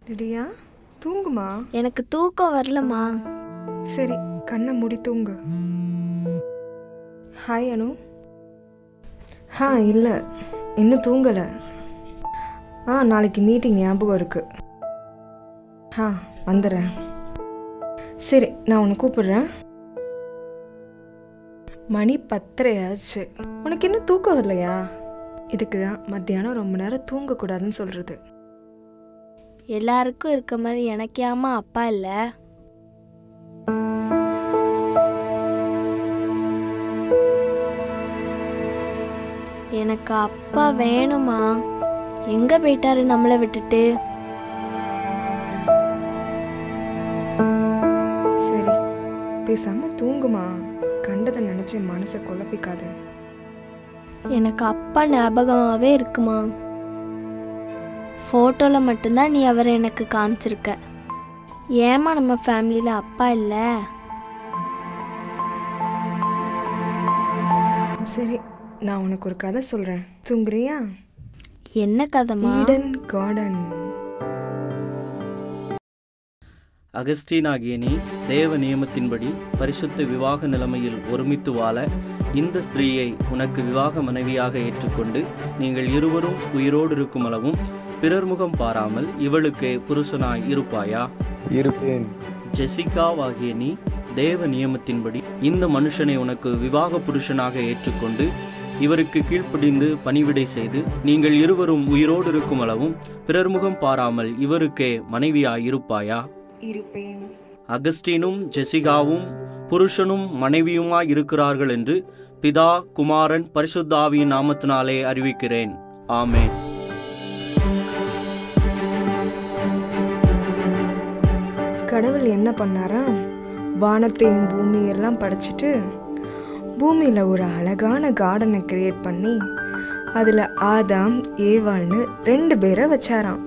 Lydia தூங்குமா எனக்கு தூக்கம் வரலம்மா சரி கண்ணை மூடி தூங்கு ஹாய் அனு ஆ இல்லை இன்னும் தூங்கலை ஆ நாளைக்கு மீட்டிங் ஞாபகம் இருக்கு ஆ வந்துடுறேன் சரி நான் உன்னை கூப்பிடுறேன் மணி பத்தரை ஆச்சு உனக்கு இன்னும் தூக்கம் வரலையா இதுக்கு தான் மத்தியானம் ரொம்ப நேரம் தூங்கக்கூடாதுன்னு சொல்கிறது எல்லாருக்கும் இருக்க மாதிரி எனக்கு ஏமா அப்பா இல்லை எனக்கு அப்பா வேணுமா எங்க போயிட்டாரு நம்மளை விட்டுட்டு சரி பேசாம தூங்குமா கண்டதை நினைச்சு மனசை குழப்பிக்காத எனக்கு அப்பா ஞாபகமாகவே இருக்குமா ஃபோட்டோவில் மட்டும்தான் நீ அவரை எனக்கு காமிச்சிருக்க ஏமா நம்ம ஃபேமிலியில் அப்பா இல்லை சரி நான் உனக்கு ஒரு கதை சொல்றேன் தூங்குறியா என்ன கதைமா ஈடன் கார்டன் அகஸ்டீன் ஆகிய நீ தேவ நியமத்தின்படி பரிசுத்த விவாக நிலைமையில் ஒருமித்து வாழ இந்த ஸ்திரீயை உனக்கு விவாக மனைவியாக ஏற்றுக்கொண்டு நீங்கள் இருவரும் உயிரோடு இருக்கும் அளவும் பிறர் முகம் பாராமல் இவளுக்கு புருஷனாய் இருப்பாயா இருப்பேன் ஜெசிகாவாகிய நீ தேவ நியமத்தின்படி இந்த மனுஷனை உனக்கு விவாக புருஷனாக ஏற்றுக்கொண்டு இவருக்கு கீழ்ப்படிந்து பணிவிடை செய்து நீங்கள் இருவரும் உயிரோடு இருக்கும் அளவும் பிறர் முகம் பாராமல் இவருக்கே மனைவியாய் இருப்பாயா இருப்பேன் அகஸ்டினும் ஜெசிகாவும் புருஷனும் மனைவியுமாய் இருக்கிறார்கள் என்று பிதா குமாரன் பரிசுத்தாவியின் நாமத்தினாலே அறிவிக்கிறேன் ஆமென் கடவுள் என்ன பண்ணாரா வானத்தையும் பூமியெல்லாம் படைச்சிட்டு பூமியில் ஒரு அழகான கார்டனை கிரியேட் பண்ணி அதில் ஆதாம் ஏவாள்னு ரெண்டு பேரை வச்சாராம்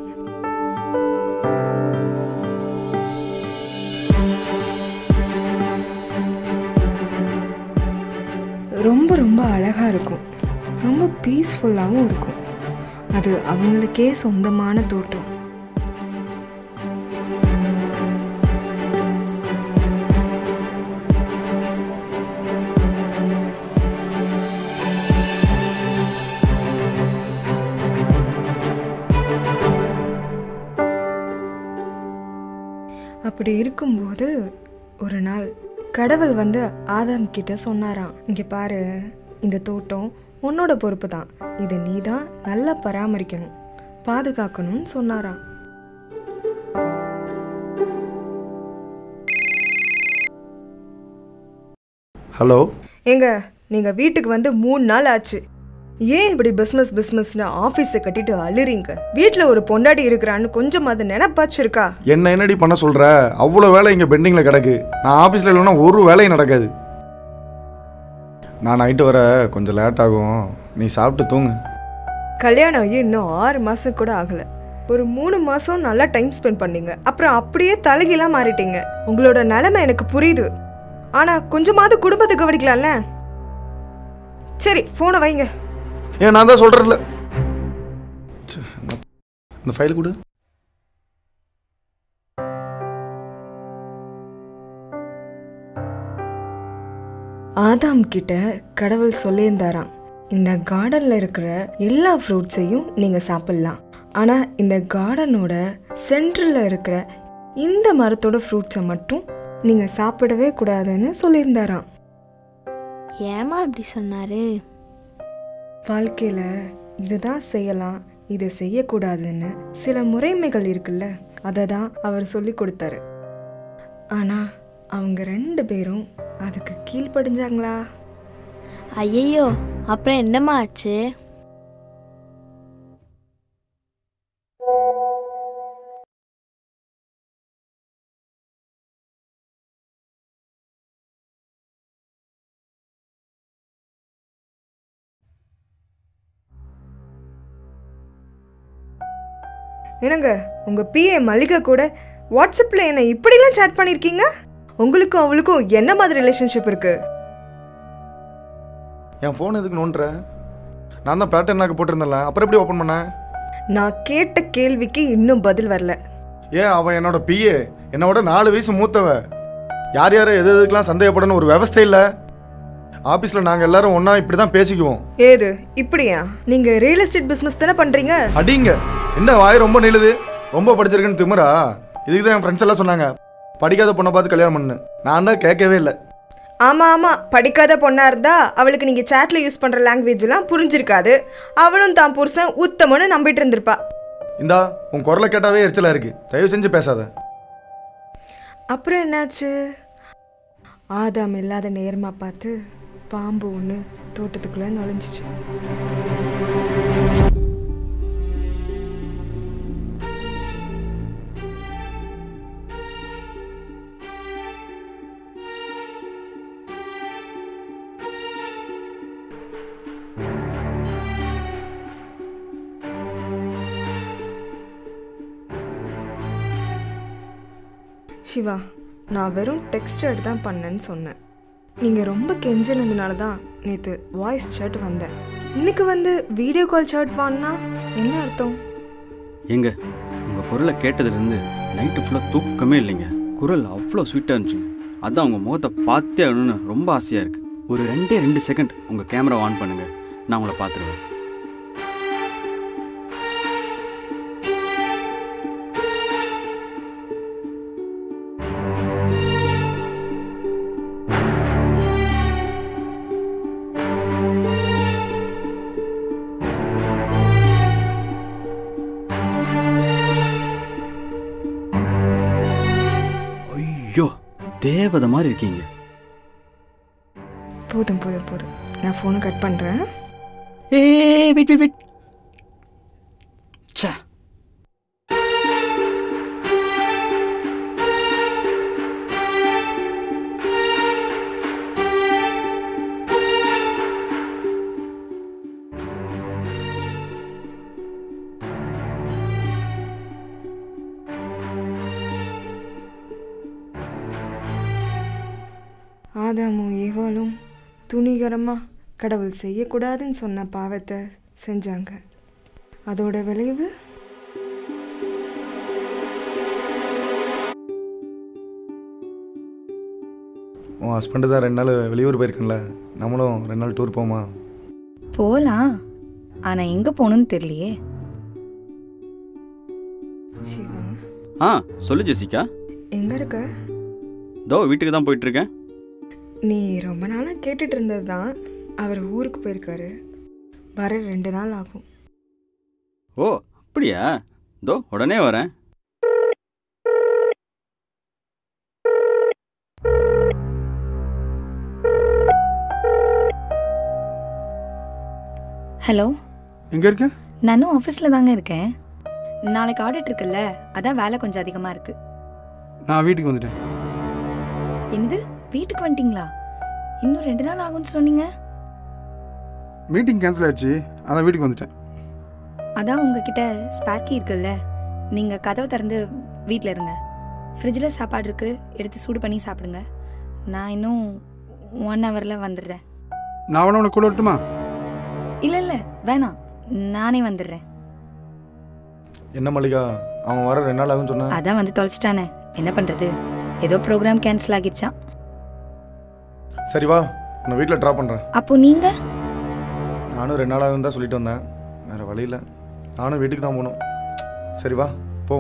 ரொம்ப ரொம்ப அழகாக இருக்கும் ரொம்ப பீஸ்ஃபுல்லாகவும் இருக்கும் அது அவங்களுக்கே சொந்தமான தோட்டம் அப்படி இருக்கும்போது ஒரு நாள் கடவுள் வந்து ஆதாம் கிட்ட சொன்னாராம் இங்க பாரு இந்த தோட்டம் உன்னோட பொறுப்பு தான் இதை நீ தான் நல்லா பராமரிக்கணும் பாதுகாக்கணும்னு சொன்னாராம் ஹலோ ஏங்க நீங்கள் வீட்டுக்கு வந்து மூணு நாள் ஆச்சு ஏன் இப்படி பிஸ்னஸ் பிஸ்னஸ்னு ஆஃபீஸை கட்டிட்டு அழுறீங்க வீட்டில் ஒரு பொண்டாடி இருக்கிறான்னு கொஞ்சம் அது நினைப்பாச்சு இருக்கா என்ன என்னடி பண்ண சொல்ற அவ்வளோ வேலை இங்கே பெண்டிங்கில் கிடக்கு நான் ஆஃபீஸில் இல்லைன்னா ஒரு வேலையும் நடக்காது நான் நைட்டு வர கொஞ்சம் லேட் ஆகும் நீ சாப்பிட்டு தூங்கு கல்யாணம் ஆகி இன்னும் ஆறு மாதம் கூட ஆகலை ஒரு மூணு மாதம் நல்லா டைம் ஸ்பெண்ட் பண்ணீங்க அப்புறம் அப்படியே தலைகீழாக மாறிட்டீங்க உங்களோட நிலைமை எனக்கு புரியுது ஆனால் கொஞ்சமாவது குடும்பத்தை கவனிக்கலாம்ல சரி ஃபோனை வைங்க ஏன் நான் தான் சொல்கிறேன்ல இந்த ஃபைல் கொடு ஆதாம் கிட்ட கடவுள் சொல்லியிருந்தாராம் இந்த கார்டன்ல இருக்கிற எல்லா ஃப்ரூட்ஸையும் நீங்க சாப்பிடலாம் ஆனா இந்த கார்டனோட சென்டர்ல இருக்கிற இந்த மரத்தோட ஃப்ரூட்ஸை மட்டும் நீங்க சாப்பிடவே கூடாதுன்னு சொல்லியிருந்தாராம் ஏமா இப்படி சொன்னாரு வாழ்க்கையில இதுதான் செய்யலாம் இதை செய்யக்கூடாதுன்னு சில முறைமைகள் இருக்குல்ல அதை தான் அவர் சொல்லி கொடுத்தாரு ஆனா அவங்க ரெண்டு பேரும் அதுக்கு கீழ்ப்படிஞ்சாங்களா ஐயையோ அப்புறம் என்னம்மா ஆச்சு என்னங்க உங்க பிஏ மல்லிகா கூட வாட்ஸ்அப்ல என்ன இப்படிலாம் சேட் பண்ணிருக்கீங்க உங்களுக்கும் அவளுக்கும் என்ன மாதிரி ரிலேஷன்ஷிப் இருக்கு என் ஃபோன் எதுக்கு நோண்டுற நான் தான் பேட்டர்னாக்கு போட்டிருந்தேன்ல அப்புறம் எப்படி ஓப்பன் பண்ணேன் நான் கேட்ட கேள்விக்கு இன்னும் பதில் வரல ஏன் அவன் என்னோட பிஏ என்னோட நாலு வயசு மூத்தவ யார் யாரை எது எதுக்கெல்லாம் சந்தேகப்படணும் ஒரு விவஸ்தை இல்லை ஆஃபீஸில் நாங்கள் எல்லாரும் ஒன்றா இப்படி தான் பேசிக்குவோம் ஏது இப்படியா நீங்க ரியல் எஸ்டேட் பிசினஸ் தானே பண்றீங்க அடிங்க என்ன வாய் ரொம்ப நீளுது ரொம்ப படிச்சிருக்குன்னு திமிரா இதுக்கு தான் என் ஃப்ரெண்ட்ஸ் எல்லாம் சொன்னாங்க படிக்காத பொண்ணை பார்த்து கல்யாணம் பண்ணு நான் தான் கேட்கவே இல்லை ஆமா ஆமா படிக்காத பொண்ணா இருந்தா அவளுக்கு நீங்க சேட்ல யூஸ் பண்ற லாங்குவேஜ் எல்லாம் புரிஞ்சிருக்காது அவளும் தான் புருஷன் உத்தமன்னு நம்பிட்டு இருந்திருப்பா இந்தா உன் குரலை கேட்டாவே எரிச்சலா இருக்கு தயவு செஞ்சு பேசாத அப்புறம் என்னாச்சு ஆதாம் இல்லாத நேரமா பார்த்து பாம்பு ஒன்று தோட்டத்துக்குள்ள நுழைஞ்சிச்சு சிவா நான் வெறும் டெக்ஸ்டட் தான் பண்ணேன்னு சொன்னேன் நீங்கள் ரொம்ப கெஞ்சினதுனால தான் நேற்று வாய்ஸ் சாட் வந்தேன் இன்னைக்கு வந்து வீடியோ கால் சாட் வாங்கினா என்ன அர்த்தம் ஏங்க உங்கள் குரலை கேட்டதுலேருந்து நைட்டு ஃபுல்லாக தூக்கமே இல்லைங்க குரல் அவ்வளோ ஸ்வீட்டாக இருந்துச்சுங்க அதான் உங்கள் முகத்தை பார்த்தே ஆகணும்னு ரொம்ப ஆசையாக இருக்குது ஒரு ரெண்டே ரெண்டு செகண்ட் உங்கள் கேமரா ஆன் பண்ணுங்கள் நான் உங்களை பார்த்துருவேன் ஐயோ தேவதை மாதிரி இருக்கீங்க போதும் போதும் போதும் நான் ஃபோனை கட் பண்ணுறேன் ஏ வெயிட் வெயிட் வெயிட் ச்சே ஆதாமும் ஏவாளும் துணிகரமாக கடவுள் செய்யக்கூடாதுன்னு சொன்ன பாவத்தை செஞ்சாங்க அதோட விளைவு உன் ஹஸ்பண்டு தான் ரெண்டு நாள் வெளியூர் போயிருக்கேன்ல நம்மளும் ரெண்டு நாள் டூர் போமா போகலாம் ஆனால் எங்கே போகணும்னு தெரியலையே சிவா ஆ சொல்லு ஜெசிகா எங்கே இருக்க தோ வீட்டுக்கு தான் போயிட்டுருக்கேன் நீ ரொம்ப நாளாக கேட்டுட்டு இருந்தது தான் அவர் ஊருக்கு போயிருக்காரு வர ரெண்டு நாள் ஆகும் ஓ அப்படியா தோ உடனே வரேன் ஹலோ எங்கே இருக்க நானும் ஆஃபீஸில் தாங்க இருக்கேன் நாளைக்கு ஆடிட் இருக்குல்ல அதான் வேலை கொஞ்சம் அதிகமாக இருக்கு நான் வீட்டுக்கு வந்துட்டேன் என்னது வீட்டுக்கு வந்துட்டீங்களா இன்னும் ரெண்டு நாள் ஆகும்னு சொன்னீங்க மீட்டிங் கேன்சல் ஆயிடுச்சு அதான் வீட்டுக்கு வந்துட்டேன் அதான் உங்ககிட்ட ஸ்பேர் கீ இருக்குல்ல நீங்கள் கதவை திறந்து வீட்டில் இருங்க ஃப்ரிட்ஜில் சாப்பாடு இருக்கு எடுத்து சூடு பண்ணி சாப்பிடுங்க நான் இன்னும் ஒன் ஹவரில் வந்துடுறேன் நான் வேணா உனக்கு கூட வரட்டுமா இல்லை இல்லை வேணாம் நானே வந்துடுறேன் என்ன மல்லிகா அவன் வர ரெண்டு நாள் ஆகும்னு சொன்னான் அதான் வந்து தொலைச்சிட்டானே என்ன பண்ணுறது ஏதோ ப்ரோக்ராம் கேன்சல் ஆகிடுச்சான் சரி வா உன்னை வீட்டில் ட்ராப் பண்ணுறேன் அப்போ நீங்கள் நானும் ரெண்டு நாள் ஆகும் தான் சொல்லிட்டு வந்தேன் வேறு வழி இல்லை நானும் வீட்டுக்கு தான் போகணும் சரி வா போ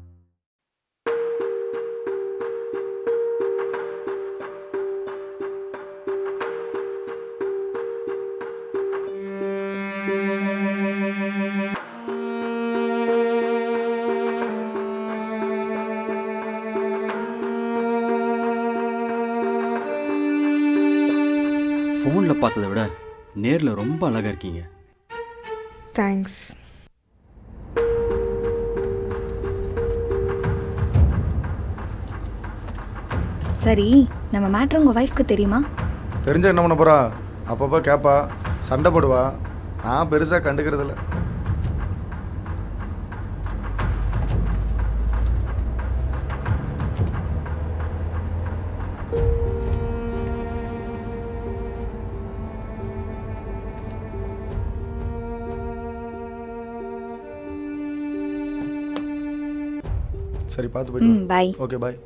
ஃபோனில் பார்த்ததை விட நேரில் ரொம்ப அழகாக இருக்கீங்க தேங்க்ஸ் சரி நம்ம மேட்ரு உங்கள் ஒய்ஃப்க்கு தெரியுமா தெரிஞ்ச என்ன பண்ண போறா அப்பப்போ கேட்பா சண்டை போடுவா நான் பெருசாக கண்டுக்கிறதில்ல சரி பார்த்து போயிட்டு ம் bye okay bye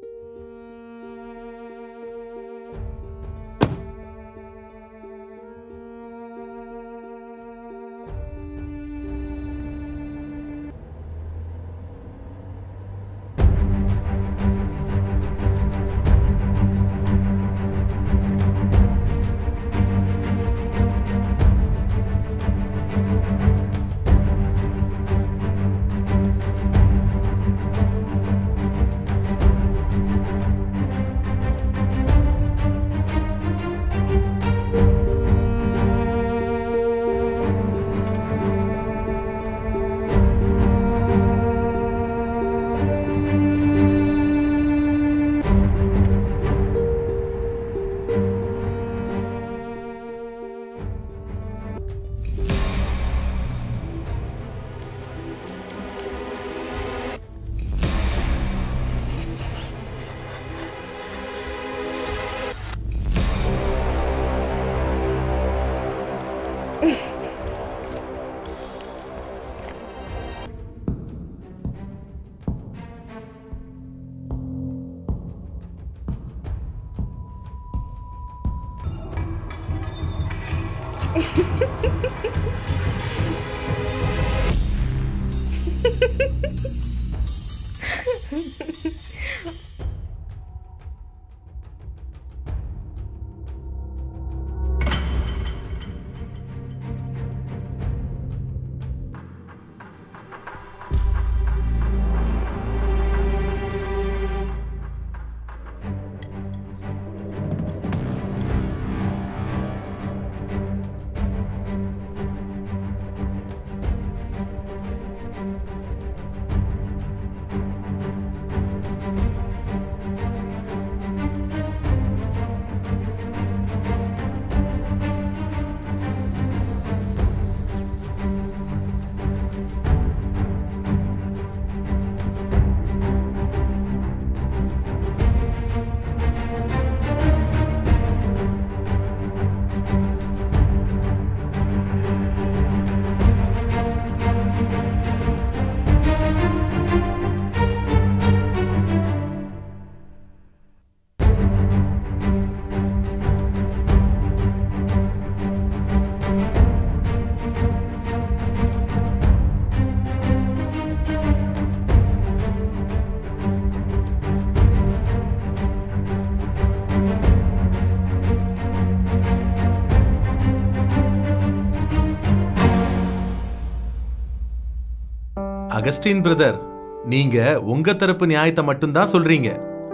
Augustine brother நீங்க உங்க தரப்பு நியாயத்தை மட்டும்தான் சொல்றீங்க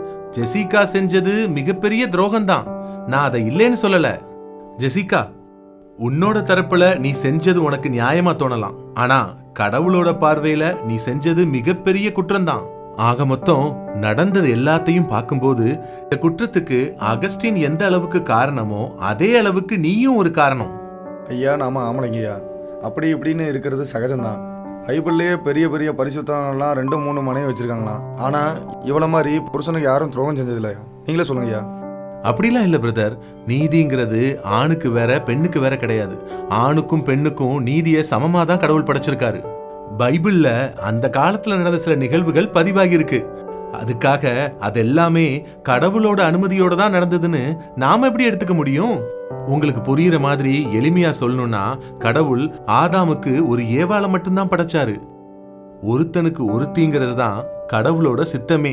ஜெசிகா செஞ்சது மிகப்பெரிய துரோகம்தான் நான் அதை இல்லைன்னு சொல்லல ஜெசிகா உன்னோட தரப்புல நீ செஞ்சது உனக்கு நியாயமா தோணலாம் ஆனா கடவுளோட பார்வையில நீ செஞ்சது மிகப்பெரிய குற்றம்தான் ஆக மொத்தம் நடந்தது எல்லாத்தையும் பார்க்கும்போது இந்த குற்றத்துக்கு அகஸ்டின் எந்த அளவுக்கு காரணமோ அதே அளவுக்கு நீயும் ஒரு காரணம் ஐயா நாம ஆம்பளைங்கய்யா அப்படி இப்படின்னு இருக்கிறது சகஜம்தான் பைபிள்லேயே பெரிய பெரிய பரிசுத்தம்லாம் ரெண்டு மூணு மனைவி வச்சிருக்காங்களாம் ஆனா இவ்வளோ மாதிரி புருஷனுக்கு யாரும் துரோகம் செஞ்சதில்ல நீங்களே சொல்லுங்க ஐயா அப்படிலாம் இல்ல பிரதர் நீதிங்கிறது ஆணுக்கு வேற பெண்ணுக்கு வேற கிடையாது ஆணுக்கும் பெண்ணுக்கும் நீதியை சமமா தான் கடவுள் படைச்சிருக்காரு பைபிள்ல அந்த காலத்துல நடந்த சில நிகழ்வுகள் பதிவாகி இருக்கு அதுக்காக அது எல்லாமே கடவுளோட அனுமதியோட தான் நடந்ததுன்னு நாம எப்படி எடுத்துக்க முடியும் உங்களுக்கு புரியுற மாதிரி எளிமையா சொல்லணும்னா கடவுள் ஆதாமுக்கு ஒரு ஏவாளை மட்டும்தான் படைச்சாரு ஒருத்தனுக்கு ஒருத்திங்கிறது தான் கடவுளோட சித்தமே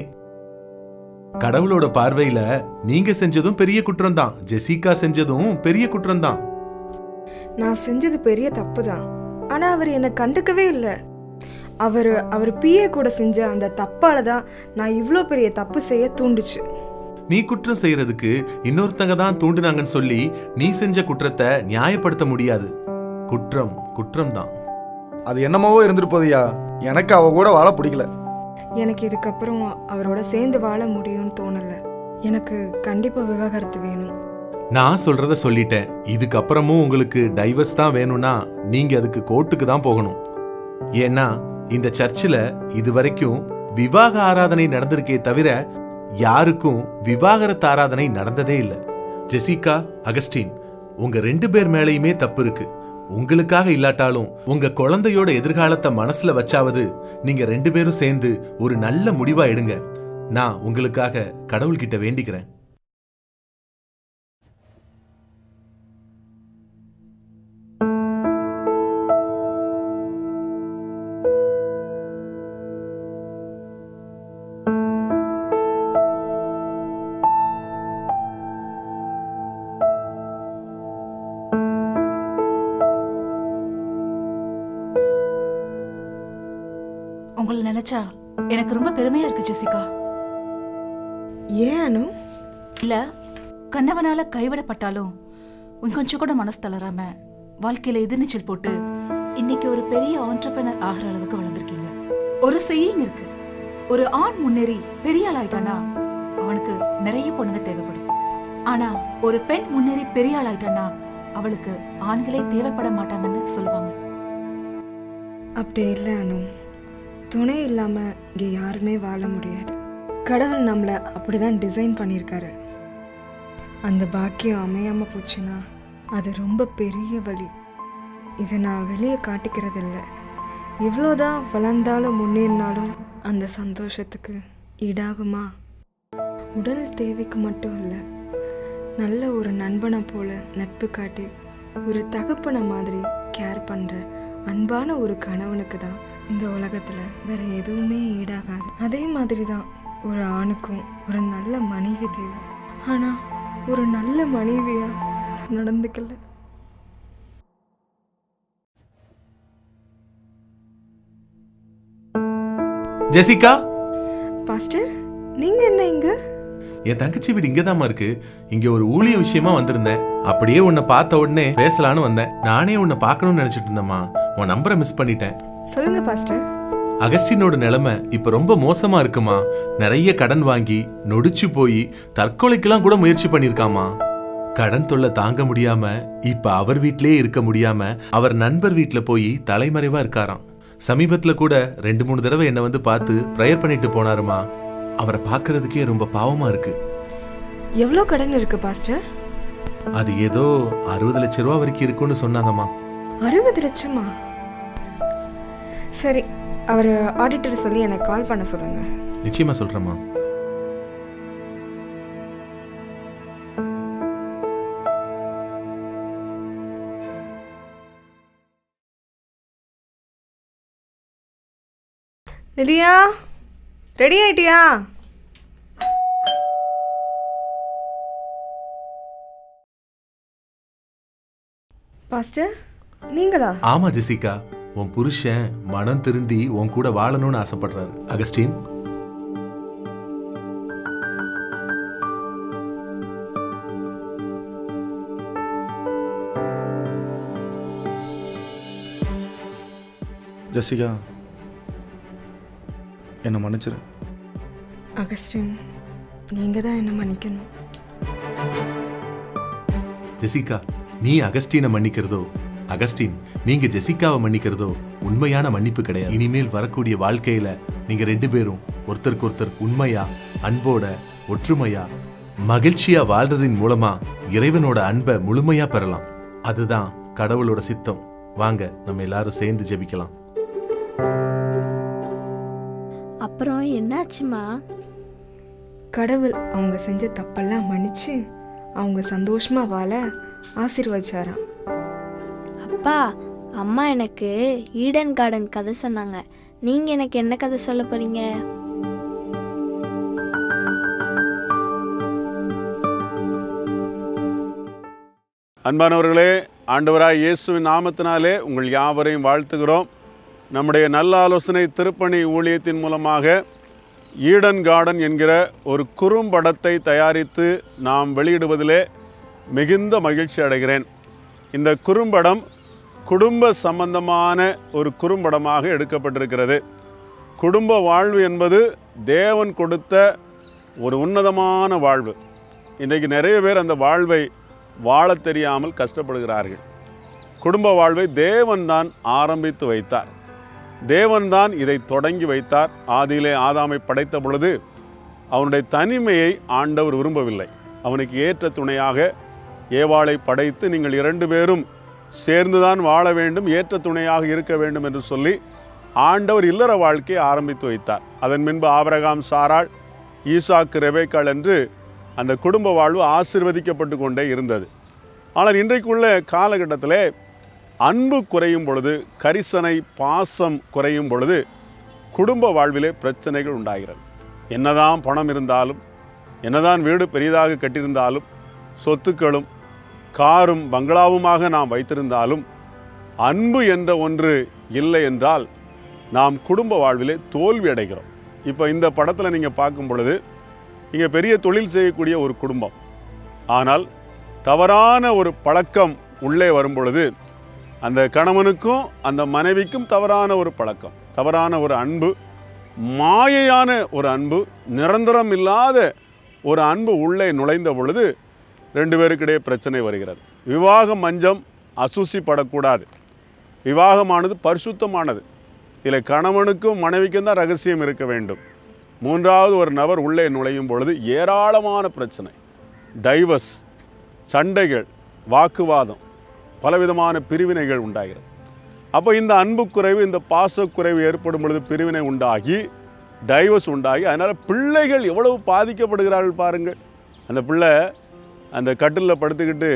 கடவுளோட பார்வையில நீங்க செஞ்சதும் பெரிய குற்றம் தான் ஜெசிகா செஞ்சதும் பெரிய குற்றம் தான் நான் செஞ்சது பெரிய தப்பு தான் ஆனால் அவர் என்னை கண்டுக்கவே இல்லை அவர் அவர் பிஏ கூட செஞ்ச அந்த தப்பால தான் நான் இவ்வளோ பெரிய தப்பு செய்ய தூண்டுச்சு நீ குற்றம் செய்யறதுக்கு இன்னொருத்தங்க தான் தூண்டுனாங்கன்னு சொல்லி நீ செஞ்ச குற்றத்தை நியாயப்படுத்த முடியாது குற்றம் குற்றம் தான் அது என்னமாவோ இருந்துட்டு போகுதுய்யா எனக்கு அவ கூட வாழ பிடிக்கல எனக்கு இதுக்கப்புறம் அவரோட சேர்ந்து வாழ முடியும்னு தோணலை எனக்கு கண்டிப்பாக விவாகரத்து வேணும் நான் சொல்றத சொல்லிட்டேன் இதுக்கப்புறமும் உங்களுக்கு டைவர்ஸ் தான் வேணும்னா நீங்க அதுக்கு கோர்ட்டுக்கு தான் போகணும் ஏன்னா இந்த சர்ச்சில் இது வரைக்கும் விவாக ஆராதனை நடந்திருக்கே தவிர யாருக்கும் விவாகரத்து ஆராதனை நடந்ததே இல்லை ஜெசிகா அகஸ்டின் உங்க ரெண்டு பேர் மேலேயுமே தப்பு இருக்கு உங்களுக்காக இல்லாட்டாலும் உங்க குழந்தையோட எதிர்காலத்தை மனசுல வச்சாவது நீங்க ரெண்டு பேரும் சேர்ந்து ஒரு நல்ல முடிவா எடுங்க நான் உங்களுக்காக கடவுள்கிட்ட வேண்டிக்கிறேன் உங்களை நினைச்சா எனக்கு ரொம்ப பெருமையா இருக்கு ஜெசிகா ஏன் அனு இல்ல கண்ணவனால கைவிடப்பட்டாலும் உன் கொஞ்சம் கூட மனசு தளராம வாழ்க்கையில எதிர்நீச்சல் போட்டு இன்னைக்கு ஒரு பெரிய ஆண்டர்பனர் ஆகிற அளவுக்கு வளர்ந்துருக்கீங்க ஒரு செய்யிங் இருக்கு ஒரு ஆண் முன்னேறி பெரிய ஆள் ஆயிட்டானா அவனுக்கு நிறைய பொண்ணுங்க தேவைப்படும் ஆனா ஒரு பெண் முன்னேறி பெரிய ஆள் ஆயிட்டானா அவளுக்கு ஆண்களே தேவைப்பட மாட்டாங்கன்னு சொல்லுவாங்க அப்படி இல்லை அனு துணை இல்லாமல் இங்கே யாருமே வாழ முடியாது கடவுள் நம்மளை அப்படி தான் டிசைன் பண்ணியிருக்காரு அந்த பாக்கியம் அமையாமல் போச்சுன்னா அது ரொம்ப பெரிய வலி இதை நான் வெளியே காட்டிக்கிறது இல்லை எவ்வளோதான் வளர்ந்தாலும் முன்னேறினாலும் அந்த சந்தோஷத்துக்கு ஈடாகுமா உடல் தேவைக்கு மட்டும் இல்லை நல்ல ஒரு நண்பனை போல நட்பு காட்டி ஒரு தகப்பனை மாதிரி கேர் பண்ணுற அன்பான ஒரு கணவனுக்கு தான் இந்த உலகத்தில் வேற எதுவுமே ஈடாகாது அதே மாதிரி தான் ஒரு ஆணுக்கும் ஒரு நல்ல மனைவி தேவை ஆனால் ஒரு நல்ல மனைவியா நடந்துக்கல ஜெசிகா பாஸ்டர் நீங்கள் என்ன இங்கே என் தங்கச்சி வீடு இங்கதாம்மா இருக்கு இங்க ஒரு ஊழிய விஷயமா வந்திருந்தேன் அப்படியே உன்னை பார்த்த உடனே பேசலான்னு வந்தேன் நானே உன்னை பார்க்கணும்னு நினைச்சிட்டு இருந்தேம்மா உன் நம்பரை மிஸ் பண்ணிட்டேன் சொல்லுங்க பாஸ்டர் அகஸ்டினோட நிலைமை இப்ப ரொம்ப மோசமா இருக்குமா நிறைய கடன் வாங்கி நொடிச்சு போய் தற்கொலைக்கெல்லாம் கூட முயற்சி பண்ணிருக்காமா கடன் தொல்லை தாங்க முடியாம இப்ப அவர் வீட்லயே இருக்க முடியாம அவர் நண்பர் வீட்ல போய் தலைமறைவா இருக்காராம் சமீபத்துல கூட ரெண்டு மூணு தடவை என்ன வந்து பார்த்து ப்ரேயர் பண்ணிட்டு போனாருமா அவரை பார்க்கறதுக்கே ரொம்ப பாவமா இருக்கு எவ்வளோ கடன் இருக்கு பாஸ்டர் அது ஏதோ அறுபது லட்ச ரூபா வரைக்கும் இருக்கும்னு சொன்னாங்கம்மா அறுபது லட்சமா சரி அவர் ஆடிட்டர் சொல்லி எனக்கு கால் பண்ண சொல்லுங்க நிச்சயமா சொல்றேம்மா லிலியா ரெடி ஆயிட்டியா பாஸ்டர் நீங்களா ஆமா ஜெசிகா உன் புருஷன் மனம் திருந்தி உன் கூட வாழணும்னு ஆசைப்படுறாரு அகஸ்டின் ஜெசிகா என்னை மன்னிச்சிரு அகஸ்டின் நீங்க தான் என்ன மன்னிக்கணும் ஜெசிகா நீ அகஸ்டினை மன்னிக்கிறதோ அகஸ்டின் நீங்க ஜெசிகாவை மன்னிக்கிறதோ உண்மையான மன்னிப்பு கிடையாது இனிமேல் வரக்கூடிய வாழ்க்கையில நீங்க ரெண்டு பேரும் ஒருத்தருக்கு ஒருத்தர் உண்மையா அன்போட ஒற்றுமையா மகிழ்ச்சியா வாழ்றதின் மூலமா இறைவனோட அன்பை முழுமையா பெறலாம் அதுதான் கடவுளோட சித்தம் வாங்க நம்ம எல்லாரும் சேர்ந்து ஜெபிக்கலாம் அப்புறம் என்னாச்சுமா கடவுள் அவங்க செஞ்ச தப்பெல்லாம் மன்னிச்சு அவங்க சந்தோஷமா வாழ ஆசீர்வதிச்சாராம் அப்பா அம்மா எனக்கு ஈடன் கார்டன் கதை சொன்னாங்க நீங்க எனக்கு என்ன கதை சொல்ல போறீங்க அன்பானவர்களே ஆண்டவராய் இயேசுவின் நாமத்தினாலே உங்கள் யாவரையும் வாழ்த்துகிறோம் நம்முடைய நல்ல ஆலோசனை திருப்பணி ஊழியத்தின் மூலமாக ஈடன் கார்டன் என்கிற ஒரு குறும்படத்தை தயாரித்து நாம் வெளியிடுவதிலே மிகுந்த மகிழ்ச்சி அடைகிறேன் இந்த குறும்படம் குடும்ப சம்பந்தமான ஒரு குறும்படமாக எடுக்கப்பட்டிருக்கிறது குடும்ப வாழ்வு என்பது தேவன் கொடுத்த ஒரு உன்னதமான வாழ்வு இன்றைக்கு நிறைய பேர் அந்த வாழ்வை வாழத் தெரியாமல் கஷ்டப்படுகிறார்கள் குடும்ப வாழ்வை தேவன்தான் ஆரம்பித்து வைத்தார் தேவன்தான் இதை தொடங்கி வைத்தார் ஆதியிலே ஆதாமை படைத்த பொழுது அவனுடைய தனிமையை ஆண்டவர் விரும்பவில்லை அவனுக்கு ஏற்ற துணையாக ஏவாளை படைத்து நீங்கள் இரண்டு பேரும் சேர்ந்துதான் வாழ வேண்டும் ஏற்ற துணையாக இருக்க வேண்டும் என்று சொல்லி ஆண்டவர் இல்லற வாழ்க்கையை ஆரம்பித்து வைத்தார் அதன் பின்பு ஆபிரகாம் சாராள் ஈசாக்கு ரெபேக்காள் என்று அந்த குடும்ப வாழ்வு ஆசிர்வதிக்கப்பட்டு கொண்டே இருந்தது ஆனால் இன்றைக்குள்ள காலகட்டத்திலே அன்பு குறையும் பொழுது கரிசனை பாசம் குறையும் பொழுது குடும்ப வாழ்விலே பிரச்சனைகள் உண்டாகிறது என்னதான் பணம் இருந்தாலும் என்னதான் வீடு பெரிதாக கட்டியிருந்தாலும் சொத்துக்களும் காரும் பங்களாவுமாக நாம் வைத்திருந்தாலும் அன்பு என்ற ஒன்று இல்லை என்றால் நாம் குடும்ப வாழ்விலே தோல்வி அடைகிறோம் இப்போ இந்த படத்தில் நீங்கள் பார்க்கும் பொழுது இங்கே பெரிய தொழில் செய்யக்கூடிய ஒரு குடும்பம் ஆனால் தவறான ஒரு பழக்கம் உள்ளே வரும் பொழுது அந்த கணவனுக்கும் அந்த மனைவிக்கும் தவறான ஒரு பழக்கம் தவறான ஒரு அன்பு மாயையான ஒரு அன்பு நிரந்தரம் இல்லாத ஒரு அன்பு உள்ளே நுழைந்த பொழுது ரெண்டு பேருக்கிடையே பிரச்சனை வருகிறது விவாக மஞ்சம் அசூசிப்படக்கூடாது விவாகமானது பரிசுத்தமானது இதில் கணவனுக்கும் மனைவிக்கும் தான் ரகசியம் இருக்க வேண்டும் மூன்றாவது ஒரு நபர் உள்ளே நுழையும் பொழுது ஏராளமான பிரச்சனை டைவர்ஸ் சண்டைகள் வாக்குவாதம் பலவிதமான பிரிவினைகள் உண்டாகிறது அப்போ இந்த அன்பு குறைவு இந்த பாசக்குறைவு ஏற்படும் பொழுது பிரிவினை உண்டாகி டைவர்ஸ் உண்டாகி அதனால் பிள்ளைகள் எவ்வளவு பாதிக்கப்படுகிறார்கள் பாருங்கள் அந்த பிள்ளை அந்த கட்டிலில் படுத்துக்கிட்டு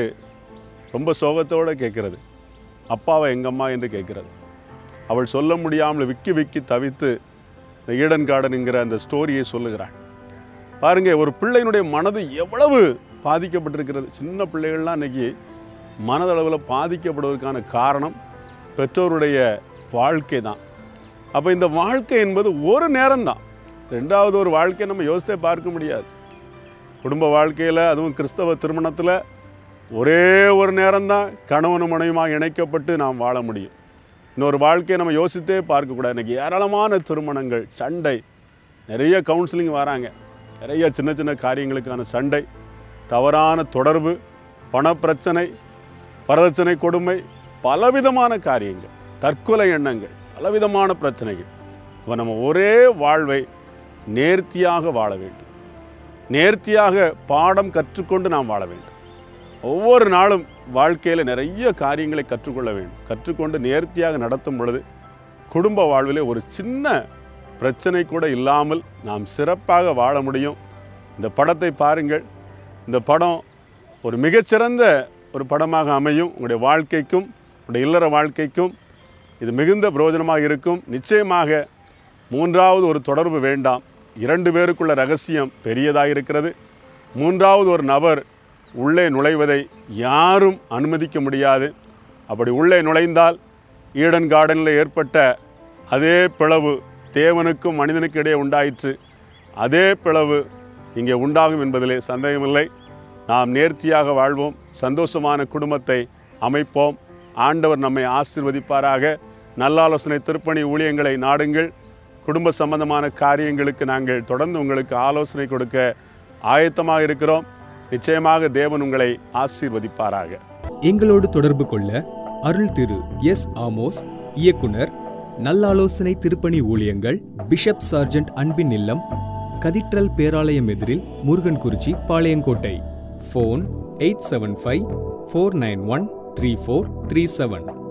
ரொம்ப சோகத்தோடு கேட்குறது அப்பாவை எங்கம்மா என்று கேட்கிறது அவள் சொல்ல முடியாமல் விக்கி விக்கி தவித்து இந்த ஈடன் கார்டனுங்கிற அந்த ஸ்டோரியை சொல்லுகிறாள் பாருங்க ஒரு பிள்ளையினுடைய மனது எவ்வளவு பாதிக்கப்பட்டிருக்கிறது சின்ன பிள்ளைகள்லாம் இன்னைக்கு மனதளவில் பாதிக்கப்படுவதற்கான காரணம் பெற்றோருடைய வாழ்க்கை தான் அப்போ இந்த வாழ்க்கை என்பது ஒரு நேரம்தான் ரெண்டாவது ஒரு வாழ்க்கையை நம்ம யோசித்தே பார்க்க முடியாது குடும்ப வாழ்க்கையில் அதுவும் கிறிஸ்தவ திருமணத்தில் ஒரே ஒரு நேரம்தான் கணவனும் மனைவியுமாக இணைக்கப்பட்டு நாம் வாழ முடியும் இன்னொரு வாழ்க்கையை நம்ம யோசித்தே பார்க்கக்கூடாது இன்றைக்கி ஏராளமான திருமணங்கள் சண்டை நிறைய கவுன்சிலிங் வராங்க நிறைய சின்ன சின்ன காரியங்களுக்கான சண்டை தவறான தொடர்பு பணப்பிரச்சனை வரதட்சணை கொடுமை பலவிதமான காரியங்கள் தற்கொலை எண்ணங்கள் பலவிதமான பிரச்சனைகள் இப்போ நம்ம ஒரே வாழ்வை நேர்த்தியாக வாழ வேண்டும் நேர்த்தியாக பாடம் கற்றுக்கொண்டு நாம் வாழ வேண்டும் ஒவ்வொரு நாளும் வாழ்க்கையில் நிறைய காரியங்களை கற்றுக்கொள்ள வேண்டும் கற்றுக்கொண்டு நேர்த்தியாக நடத்தும் பொழுது குடும்ப வாழ்விலே ஒரு சின்ன பிரச்சனை கூட இல்லாமல் நாம் சிறப்பாக வாழ முடியும் இந்த படத்தை பாருங்கள் இந்த படம் ஒரு மிகச்சிறந்த ஒரு படமாக அமையும் உங்களுடைய வாழ்க்கைக்கும் உங்களுடைய இல்லற வாழ்க்கைக்கும் இது மிகுந்த பிரயோஜனமாக இருக்கும் நிச்சயமாக மூன்றாவது ஒரு தொடர்பு வேண்டாம் இரண்டு பேருக்குள்ள ரகசியம் பெரியதாக இருக்கிறது மூன்றாவது ஒரு நபர் உள்ளே நுழைவதை யாரும் அனுமதிக்க முடியாது அப்படி உள்ளே நுழைந்தால் ஈடன் கார்டனில் ஏற்பட்ட அதே பிளவு தேவனுக்கும் மனிதனுக்கு இடையே உண்டாயிற்று அதே பிளவு இங்கே உண்டாகும் என்பதிலே சந்தேகமில்லை நாம் நேர்த்தியாக வாழ்வோம் சந்தோஷமான குடும்பத்தை அமைப்போம் ஆண்டவர் நம்மை ஆசிர்வதிப்பாராக நல்லாலோசனை திருப்பணி ஊழியங்களை நாடுங்கள் குடும்ப சம்பந்தமான காரியங்களுக்கு நாங்கள் தொடர்ந்து உங்களுக்கு ஆலோசனை கொடுக்க ஆயத்தமாக இருக்கிறோம் நிச்சயமாக தேவன் உங்களை ஆசீர்வதிப்பாராக எங்களோடு தொடர்பு கொள்ள அருள் திரு எஸ் ஆமோஸ் இயக்குனர் நல்லாலோசனை திருப்பணி ஊழியங்கள் பிஷப் சார்ஜென்ட் அன்பின் இல்லம் கதிற்றல் பேராலயம் எதிரில் Murugankurichi Palayamkottai phone eight seven five four nine one three four three seven